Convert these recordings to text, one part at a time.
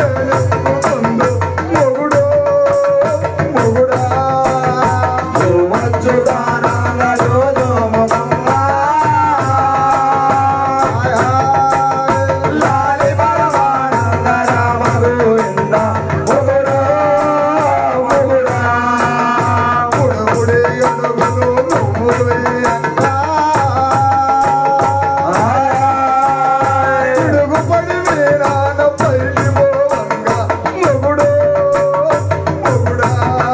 నేనెత్తుకుందు మొగుడో మొగుడా లాలి పరమానంద రామ గోవింద మొగుడో మొగుడా ఉడుగుడి అడుగులు నువ్వు వేయంగా పిడుగు పడి వీరాన పైకి పోవంగా మొగుడో మొగుడా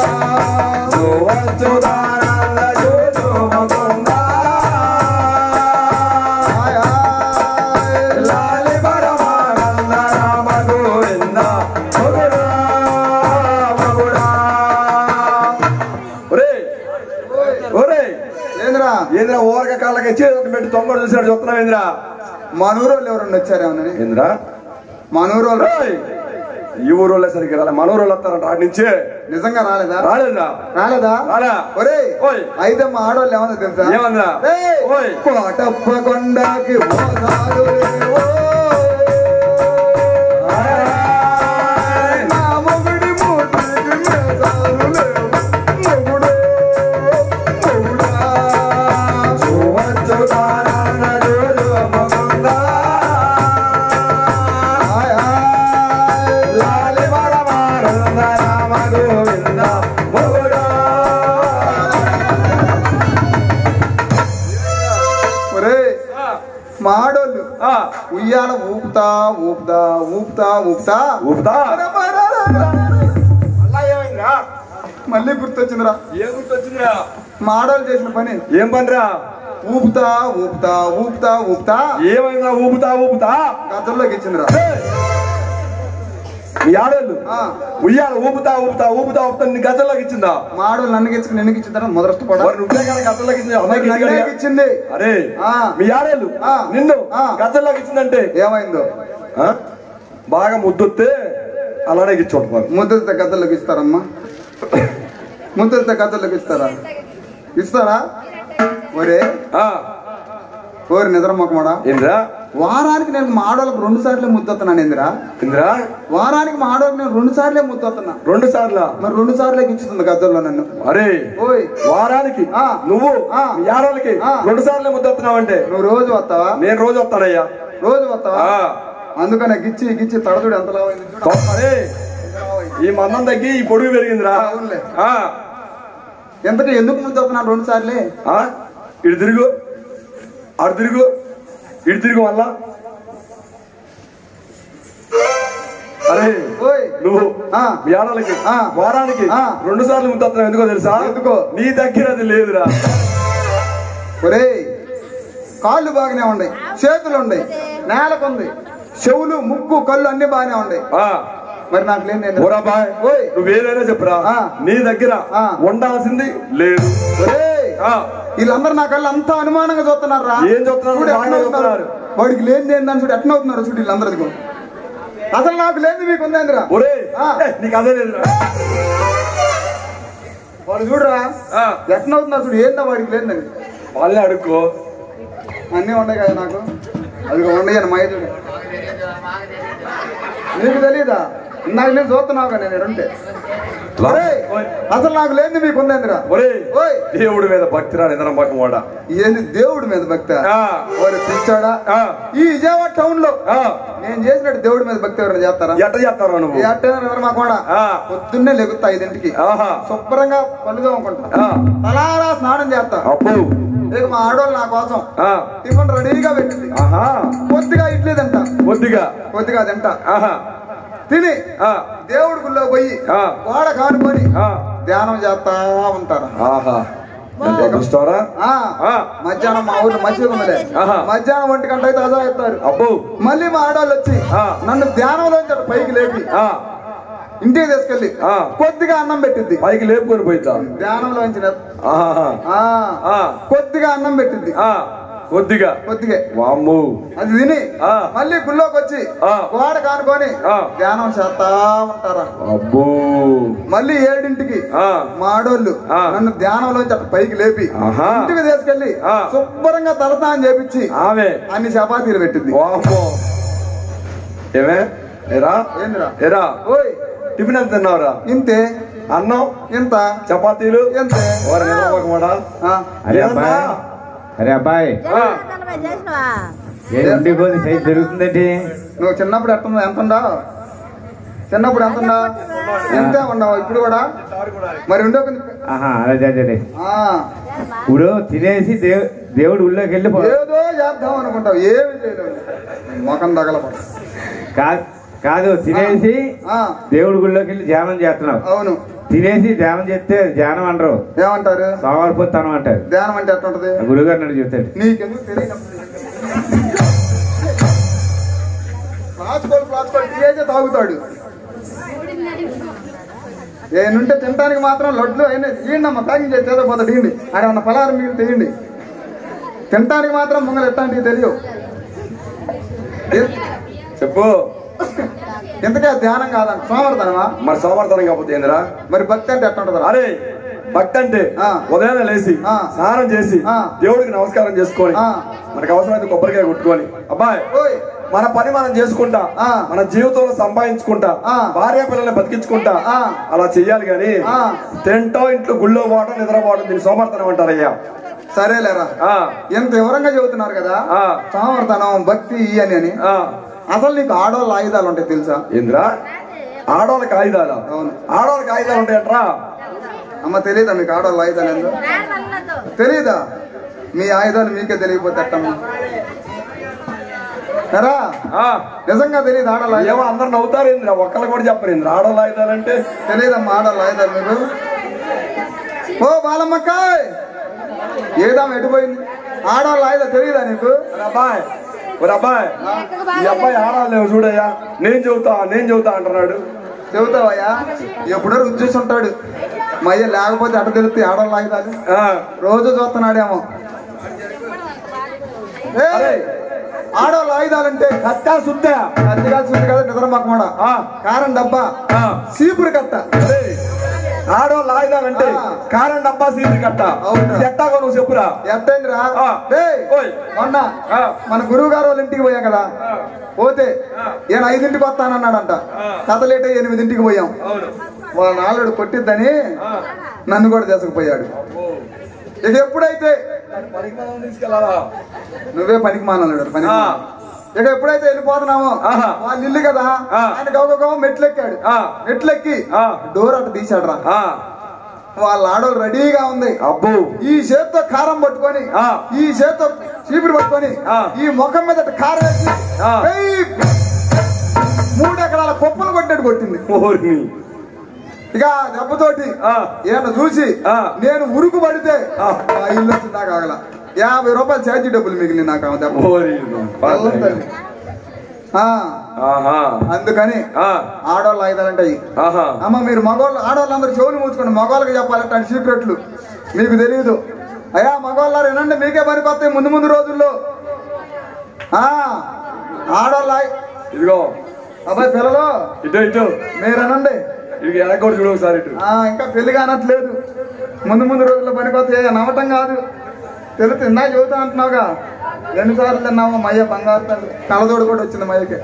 ఆయ్ ఆయ్ లాలి పరమానంద రామ గోవింద మొగుడా మొగుడా ఏంద్రా ఏంద్రా ఓరక కాళ్ళకి చేతి పెట్టి తొంగడు చూసినట్టు చూస్తున్నావు ఏంద్రా మనూరు వాళ్ళు ఎవరన్నా వచ్చారేమోనని ఏంద్రా మనూరు వాళ్ళు ఏయ్! ఈ ఊరు వాళ్ళే సరిగ్గా రాలే మన ఊరు వాళ్ళు వస్తారంట ఆడి నుంచే నిజంగా రాలేదా రాలేదా రాలేదా రాలా. ఒరే ఓయ్. అయితే మా ఆడవాళ్ళు ఏమన్నా తెలుసా ఏమన్నా? ఏయ్! ఓయ్. కోటప్ప కొండకి మోసాలు లేవో. నా మొగుడి మూతికి మేసాలు లేవు. మొగుడో, మొగుడా. ఆయ్ ఆయ్. లాలి పరమానంద రామ గోవింద మొగుడా. ఒరేయ్, మా ఆడోళ్ళు ఆ, ఉయ్యాల ఊపుతా ఊపుతా ఊపుతా ఊపుతా ఊపుతా మళ్ళీ గుర్తొచ్చిందిరా ఏం గుర్తొచ్చిందిరా మా ఆడోళ్ళు చేసిన పని ఏం పనిరా ఊపుతా ఊపుతా ఊపుతా ఊపుతా ఏమైందా ఊపుతా ఊపుతా గద్దల్లోకి ఇచ్చిందిరా ఏయ్! మీ ఆడోళ్ళు ఆ, ఉయ్యాల ఊపుతా ఊపుతా ఊపుతా ఊపుతా నీ గజల్లోకి ఇచ్చిందా మా ఆడోళ్ళు నన్ను ఇచ్చుకుని ఎందుకు ఇచ్చిందా మొదటి పడ మరి నువ్వే కానీ గజల్లోకి ఇచ్చింది అమ్మాయికి నన్నే ఇచ్చింది కదా? ఇచ్చింది అరే ఆ. మీ ఆడేళ్ళు ఆ. నిన్ను ఆ. గజల్లోకి ఇచ్చిందంటే ఏమైందో ఆ? బాగా ముద్దొత్తే అలానే ఇచ్చోడు ముద్రత గద్దల్లోకి ఇస్తారమ్మా ముద్రత గద్దల్లోకి ఇస్తారా ఇస్తారా ఒరే ఓరి నిద్ర మొక్కమాడా ఏంద్రా వారానికి నేను మా ఆడోళ్ళకి రెండు సార్లే ముద్దొస్తున్నాను ఏందిరా ఇంద్రా వారానికి మా ఆడోళ్ళకి నేను రెండు సార్లే ముద్దొస్తున్నా రెండు సార్లా మరి రెండు సార్లే ఇచ్చుతుంది గద్దల్లో నన్ను అరే ఓయ్ వారానికి ఆ. నువ్వు ఆ. మీ ఆడవాళ్ళకి ఆ. రెండు సార్లు ముద్దొస్తున్నావంటే నువ్వు రోజు వస్తావా నేను రోజు వస్తానయ్యా రోజు వస్తావా ఆ. అందుకనే గిచ్చి గిచ్చి తడదుడు ఎంత లావైంది చూడు. తప్ప- అరే ఈ మందం తగ్గి ఈ పొడుగు పెరిగిందిరా ఆ, అవునులే. ఆ. ఎంతకీ ఎందుకు ముద్దొస్తున్నాను రెండు సార్లే ఆ? ఇటు తిరుగు అటు తిరుగు ఇటు తిరుగు మళ్ళా అరే ఓయ్ నువ్వు ఆ. మీ ఆడవాళ్ళకి ఆ. వారానికి ఆ. రెండు సార్లు ముద్దొస్తున్నావు ఎందుకో తెలుసా ఎందుకో? నీ దగ్గర అది లేదురా ఒరేయ్ కాళ్ళు బాగానే ఉన్నాయి చేతులు ఉన్నాయి నేలకుంది చెవులు ముక్కు కళ్ళు అన్ని బాగానే ఉన్నాయి ఆ. మరి నాకు లేదు ఓరా బాయ్ ఓయ్ నువ్వేదైనా చెప్పురా ఆ. నీ దగ్గర ఆ. ఉండాల్సింది లేదు ఒరేయ్ ఆ. వీళ్ళందరూ నా కళ్ళు అంతా అనుమానంగా చూస్తున్నారా ఏం చూస్తున్నారు? చూడు ఎట్లా బాగానే అవుతున్నారు. చూస్తున్నారు. వాడికి లేనిది ఏందని చూడు ఎట్లా అవుతున్నారు చూడు వీళ్ళందరూ ఇదిగో. అసలు నాకు లేనిది మీకు ఉందేందిరా ఒరే ఆ. ఏ, నీకు అదే లేదురా వాడు చూడరా ఆ. ఎట్లా అవుతున్నారు చూడు ఏందా వాడికి లేదని వాళ్ళే అడుక్కో అన్నీ ఉన్నాయి కదా నాకు అది ఉండయి మా చూడు నీకు తెలీదా నాకు నేను చూస్తున్నావు కదా నేను ఉంటే ఒరేయ్, అసలు నాకు లేనిది మీకు ఉందేందిరా ఒరే ఓయ్ దేవుడి మీద భక్తిరా నిద్రం పక్కన వాడ ఏంది దేవుడి మీద భక్త ఆ. ఓరి పిచ్చాడా ఆ. ఈ విజయవాడ టౌన్ లో ఆ. నేను చేసినట్టు దేవుడి మీద భక్తి ఎవరైనా చేస్తారా ఎట్ట చేస్తారా నువ్వు ఎట్టైనా మా కూడా ఆ. పొద్దున్నే లెగుతా ఐదింటికి ఆహా శుభ్రంగా పళ్ళు తోముకుంటా ఆ. తలారా స్నానం చేస్తా అబ్బో ఇక మా ఆడవాళ్ళు నా కోసం ఆ. టిఫిన్ రెడీగా పెట్టింది ఆహా కొద్దిగా ఇడ్లీ తింటా కొద్దిగా కొద్దిగా తింటా ఆహా తిని ఆ. దేవుడి గుళ్ళో పోయి ఆ. గోడ కానుకొని ఆ. ధ్యానం చేస్తా ఉంటారు ఆహా ఎంత అదృష్టంరా ఆ, ఆ. మధ్యాహ్నం మా ఊర్లో మంచిగా ఉందిలే ఆహా. మధ్యాహ్నం ఒంటి గంట అయితే అదా ఎత్తారు అబ్బో మళ్ళీ మా ఆడవాళ్ళు వచ్చి ఆ. నన్ను ధ్యానంలోంచి అటు పైకి లేపి ఆ. ఇంటికి తీసుకెళ్ళి ఆ. కొద్దిగా అన్నం పెట్టింది పైకి లేపుకొని పోయిద్దా ధ్యానంలోంచి నె- ఆహా ఆ, ఆ. కొద్దిగా అన్నం పెట్టింది ఆ. కొద్దిగా కొద్దిగా వామ్ము అది తిని ఆ. మళ్ళీ గుళ్ళోకి వచ్చి ఆ. గోడ కానుకొని ఆ. ధ్యానం చేస్తా ఉంటారా అబ్బో మళ్ళీ ఏడింటికి ఆ. మా ఆడోళ్ళు ఆ. నన్ను ధ్యానంలోంచి అటు పైకి లేపి ఆహా. ఇంటికి తీసుకెళ్లి ఆ. శుభ్రంగా తలస్నానం చేపించి ఆమె అన్ని చపాతీలు పెట్టింది వామ్మో ఏమే ఏరా ఏందిరా ఏరా ఓయ్ టిఫిన్ ఎంత తిన్నావురా ఇంతే అన్నం ఇంత చపాతీలు ఎంతే ఓరి నిద్రపోకమాడా ఆ, అరే అబ్బాయి అరే అబ్బాయి చేసినవా ఏ ఉండి పోతే సైజ్ పెరుగుతుందండి నువ్వు చిన్నప్పుడు ఎట్ట ఎంత ఉండవు చిన్నప్పుడు ఎంత ఉండవు ఎంతే ఉండవు ఇప్పుడు కూడా మరి ఉండే కొంచెం ఆహా అదే అదే అదే ఆ, ఇప్పుడు తినేసి దేవు దేవుడు ఊళ్ళోకి వెళ్ళి పో- ఏదో చేద్దాం అనుకుంటావు ఏమి చేయలేవు మొఖం తగలపడ కా- కాదు తినేసి ఆ, దేవుడి గుళ్ళోకి వెళ్ళి ధ్యానం చేస్తున్నావు అవును తినేసి ధ్యానం చేస్తే ధ్యానం అనరు ఏమంటారు సోమరిపోతాను అంటారు ధ్యానం అంటే ఎట్టుంటది ఆ గురుగారు నన్ను చెప్తాడు నీకెందుకు తెలియదు రాసుకోడు రాసుకోడు టీయేజే తాగుతాడు ఏనుంటే తినడానికి మాత్రం లడ్లు అయినా తీయండి అమ్మ ప్యాకింగ్ చేసి ఏదో పోతా తీయండి ఆడ ఉన్న పలారం మిగిలి తీయండి తినడానికి మాత్రం ముంగలు ఎట్టాంటివి తెలియవు ఎ- చెప్పు ఇంతకే ధ్యానం కాదంట సోమర్తనమా మరి సోమర్థనం కాకపోతే ఏందిరా మరి భక్తి అంటే ఎట్టుంటదా అరే భక్తి అంటే ఆ. ఉదయాన్నే లేచి ఆ. స్నానం చేసి ఆ. దేవుడికి నమస్కారం చేసుకొని ఆ. మనకు అవసరమైతే కొబ్బరికాయ కొట్టుకొని అబ్బాయి ఓయ్ మన పని మనం చేసుకుంటా ఆ. మన జీవితంలో సంపాదించుకుంటా ఆ. భార్య పిల్లల్ని బతికించుకుంటా ఆ. అలా చెయ్యాలి గాని ఆ. తింటాం ఇంట్లో గుళ్ళో పోవటం నిద్రపోవటం దీన్ని సోమర్థనం అంటారయ్యా సరేలేరా ఆ, ఎంత వివరంగా చెబుతున్నారు కదా ఆ. సోమర్తనం భక్తి ఈ అని అని ఆ. అసలు నీకు ఆడవాళ్ళ ఆయుధాలు ఉంటాయి తెలుసా ఏంద్రా ఆడవాళ్ళకి ఆయుధాలు అవును. ఆడవాళ్ళకి ఆయుధాలు ఉంటాయంట్రా అమ్మ తెలియదా మీకు ఆడవాళ్ళ ఆయుధాలు ఏందో తెలీదా మీ ఆయుధాలు మీకే తెలియకపోతే ఎట్టమ్మా ఎరా ఆ, నిజంగా తెలియదు ఆడవాళ్ళ ఏమో ఆయుధాలు అందరు నవ్వుతారు ఏంద్రా ఒక్కళ్ళు కూడా చెప్పరు ఏంద్రా ఆడవాళ్ళ ఆయుధాలు అంటే తెలియదమ్మా ఆడవాళ్ళ ఆయుధాలు మీకు ఓ బాలమ్మక్కాయ్ ఏదాం ఎటుపోయింది ఆడవాళ్ళ ఆయుధాలు తెలియదా నీకు ఒరే అబ్బాయి ఒరే అబ్బాయి ఈ అబ్బాయి ఆడాలేవు చూడయ్యా నేను చెబుతా నేను చెబుతా అంటున్నాడు చెబుతావయ్యా ఎప్పుడో రుచి చూసి ఉంటాడు మయ్య లేకపోతే అట తెలుస్తాయి ఆడవాళ్ళ ఆయుధాలు ఆ, రోజు చూస్తున్నాడేమో ఏయ్, ఆడవాళ్ళ ఆయుధాలంటే కట్టా సుత్తా అతిగా చూసి కదా నిద్ర మక్కమాడ ఆ, కారం డబ్బా ఆ. సీపురు కట్ట అరే, ఆడవాళ్ళ ఆయుధాలంటే ఆ. కారం డబ్బా సీజీ కట్ట అవునా. ఇది ఎట్టాగో నువ్వు చెప్పురా ఎట్టయిందిరా ఆ. డేయ్, ఓయ్. మొన్న ఆ. మన గురువు గారు వాళ్ళ ఇంటికి పోయాం కదా పోతే ఈయన ఐదింటికి వస్తానన్నాడంట కథ లేటే ఎనిమిదింటికి పోయాం అవును వాళ్ళ నాలుడు కొట్టిద్దని నన్ను కూడా తీసుకుపోయాడు ఇక ఎప్పుడైతే తీసుకెళ్ళాలా నువ్వే పనికి మానన్నాడు పని ఆ. ఇక ఎప్పుడైతే వెళ్ళిపోతున్నామో ఆహా. వాళ్ళ ఇల్లు కదా ఆ. ఆయన గౌగవ మెట్లెక్కాడు ఆ. మెట్లెక్కి ఆ. డోర్ అటు తీశాడు రా ఆ, వాళ్ళ ఆడవాళ్ళు రెడీగా ఉంది అబ్బో ఈ చేత్తో కారం పట్టుకొని ఆ. ఈ చేత్తో చీపురు పట్టుకొని ఆ. ఈ ముఖం మీద ఇట్ట కారం వేసి ఆ. ఏయ్! మూడు ఎకరాల కుప్పలు కొట్టినట్టు కొట్టింది ఓర్ని ఇక ఆ దెబ్బతోటి ఆ. ఈయన చూసి ఆ. నేను ఉరుకు పడితే ఆ. ఆ ఇల్లు వచ్చింది నాకు ఆగల యాభై రూపాయలు ఛార్జీ డబ్బులు మిగిలింది నాకు ఆమె దెబ్బ ఓరి బెల్లం తల్లి. ఆ, ఆహా అందుకని ఆ, ఆడవాళ్ళు ఆయుధాలంటే అయ్యి ఆహా అమ్మ మీరు మగవాళ్ళు ఆడవాళ్ళందరూ చెవులు మూసుకోండి మగవాళ్ళకి చెప్పాలంటే ఆయన సీక్రెట్లు మీకు తెలియదు అయ్యా మగవాళ్ళారు ఏనండి మీకే పనికొస్తాయి ముందు ముందు రోజుల్లో ఆ ఆడవాళ్ళ ఆయ- ఇదిగో అబ్బాయి పిల్లలు ఇటు ఇటు మీరేనండి ఇది వెనకొడు చూడు ఒకసారి ఇటు ఆ, ఇంకా పెళ్లి కానట్లేదు ముందు ముందు రోజుల్లో పనికొస్తాయి నమ్మటం కాదు తెలుసు ఇందా చెబుతా అంటున్నావుగా రెండు సార్లు తిన్నావు మయ్య బంగారు తల్లి కళ్ళదోడు కూడా వచ్చింది మయ్యకి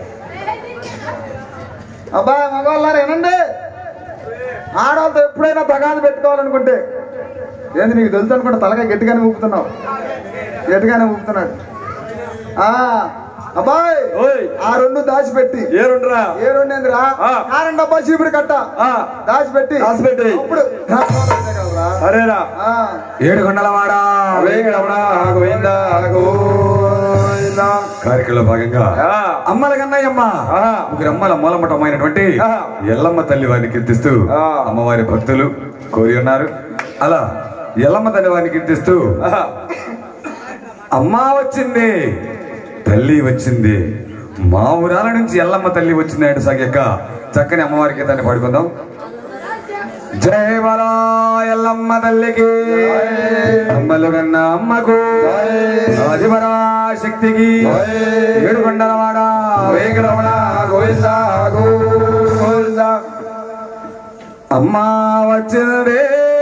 అబ్బాయి మగవాళ్ళారు ఏనండి ఆడవాళ్ళతో ఎప్పుడైనా తగాదు పెట్టుకోవాలనుకుంటే ఏంది నీకు తెలుసు అనుకుంటే తలగా గట్టిగానే ఊపుతున్నావు గట్టిగానే ఊపుతున్నాడు ఆ అబ్బాయి ఓయ్ ఆ రెండు దాచిపెట్టి ఏ రెండురా ఏ రెండు ఏందిరా ఆ. కారం డబ్బా చీపురు కట్ట ఆ, దాచిపెట్టి దాచిపెట్టి. అప్పుడు కదరా సరేరా ఆ, ఏడు కొండలవాడా వేంకటరమణ, గోవిందా, గోవిందా. కార్యక్రమంలో భాగంగా ఆ, అమ్మల కన్నయ్యమ్మ ఆహా. ముగ్గురు అమ్మల మూలమఠమైనటువంటి ఆహా. ఎల్లమ్మ తల్లి వారిని కీర్తిస్తూ ఆ. అమ్మవారి భక్తులు కోరి ఉన్నారు అలా ఎల్లమ్మ తల్లి వారిని కీర్తిస్తూ ఆహా. అమ్మ వచ్చింది తల్లి వచ్చింది మా ఊరాల నుంచి ఎల్లమ్మ తల్లి వచ్చింది అంటే సాగక్క చక్కని అమ్మవారికి దాన్ని పాడుకుందాం జయ బలా ఎల్లమ్మ తల్లికి అమ్మలు కన్న అమ్మకు ఆదివరా శక్తికి ఏడుకొండలవాడ వేంకటరమణ, గోవిందా, గోవిందా. అమ్మ వచ్చిందే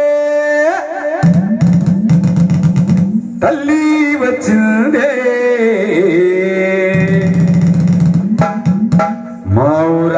తల్లి వచ్చిందే మా ఊర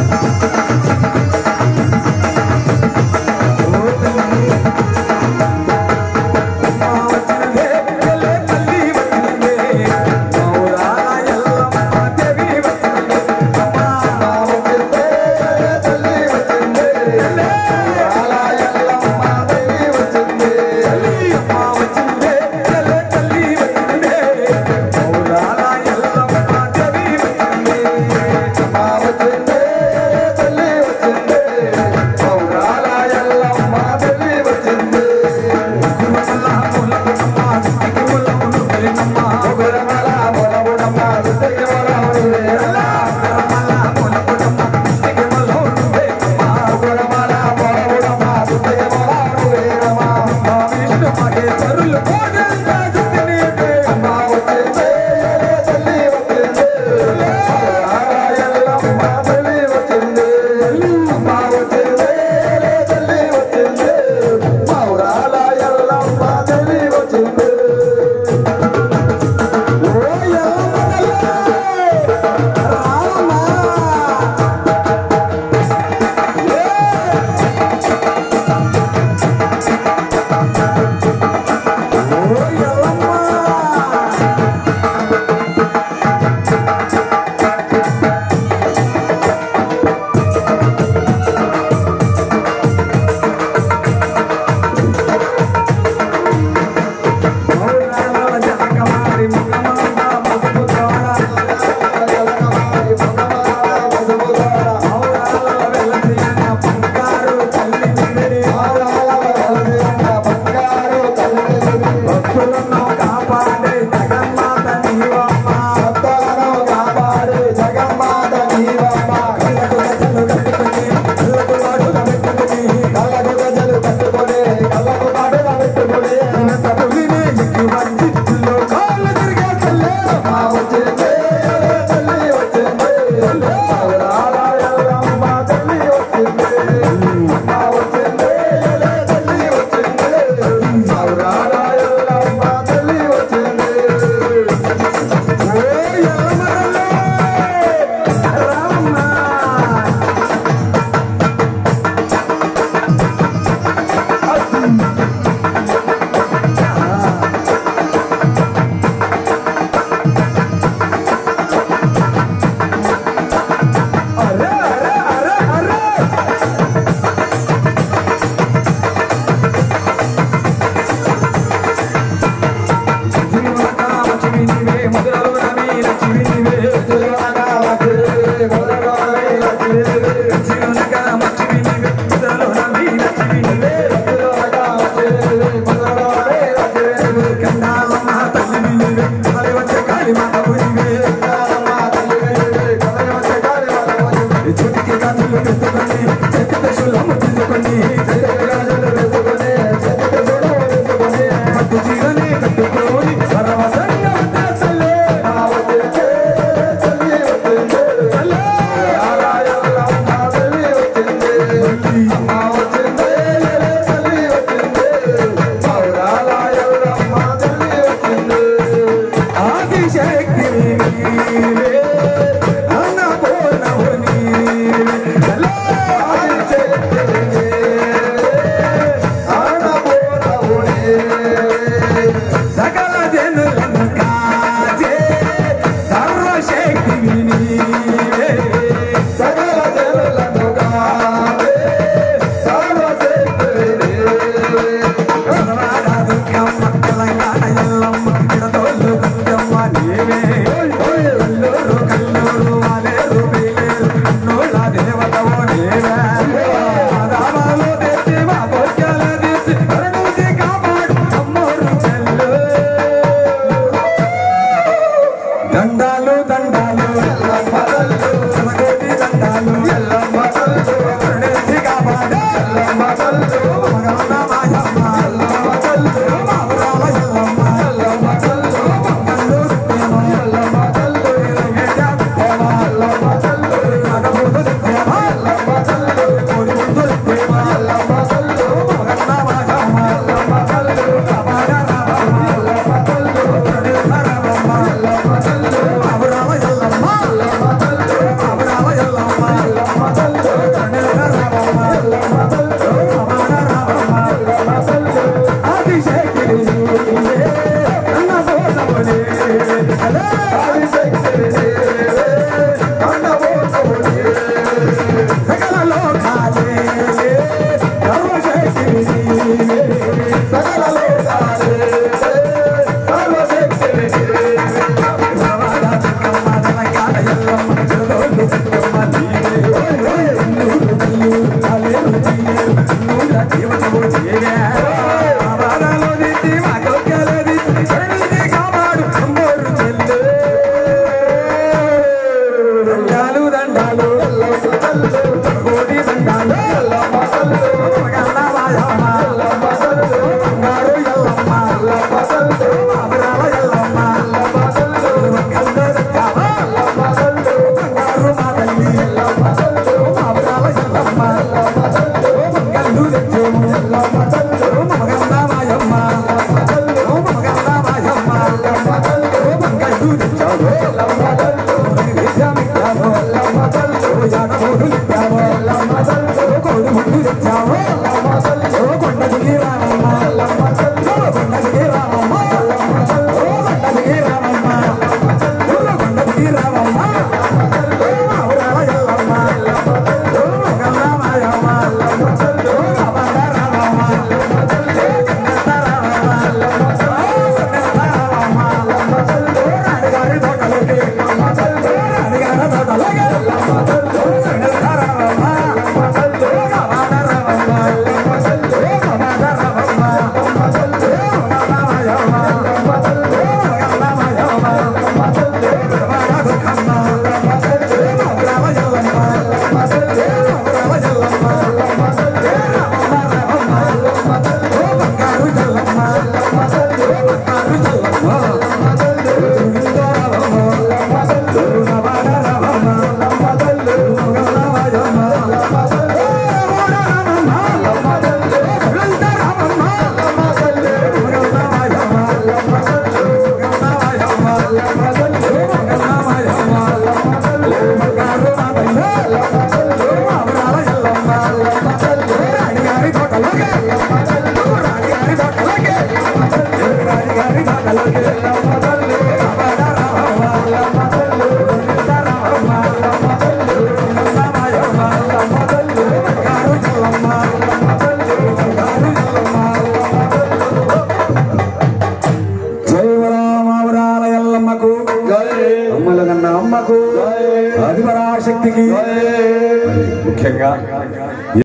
ఆదిశక్తి నీవే అన్నపూర్ణవు నీవే కోడి ముందు తెచ్చావు ఓ కొండ దిగి రామమ్మ ఓ కొండ దిగి రామమ్మ ఓ కొండ దిగి రామమ్మ ఓ కొండ దిగి రామమ్మ ఓ ఆవురాల ఎల్లమ్మ ఓ మంగళ మాయమ్మ ఓ అబండ రామమ్మ ఓ కన్నత రామమ్మ ఓ కన్నత రామమ్మ ఓ రాణిగారి తోటలోకి ఓ రాణిగారి తోటలోకి ఓ కన్నత రామమ్మ ఓ అబండ రామమ్మ ఓ అబండ రామమ్మ ఓ మంగళ మాయమ్మ ఓ మంగళ మాయమ్మ ఓ రమణ దుఃఖమ్మ ఓ మంగళ ఎల్లమ్మ ఓ మంగళ ఎల్లమ్మ ఓ రామమ్మ రామమ్మ ఓ బంగారు జల్లమ్మ ఓ బంగారు జల్లమ్మ జైవరామావరాల ఎల్లమ్మకు అమ్మల కన్న అమ్మకు ఆదిపరాశక్తికి ముఖ్యంగా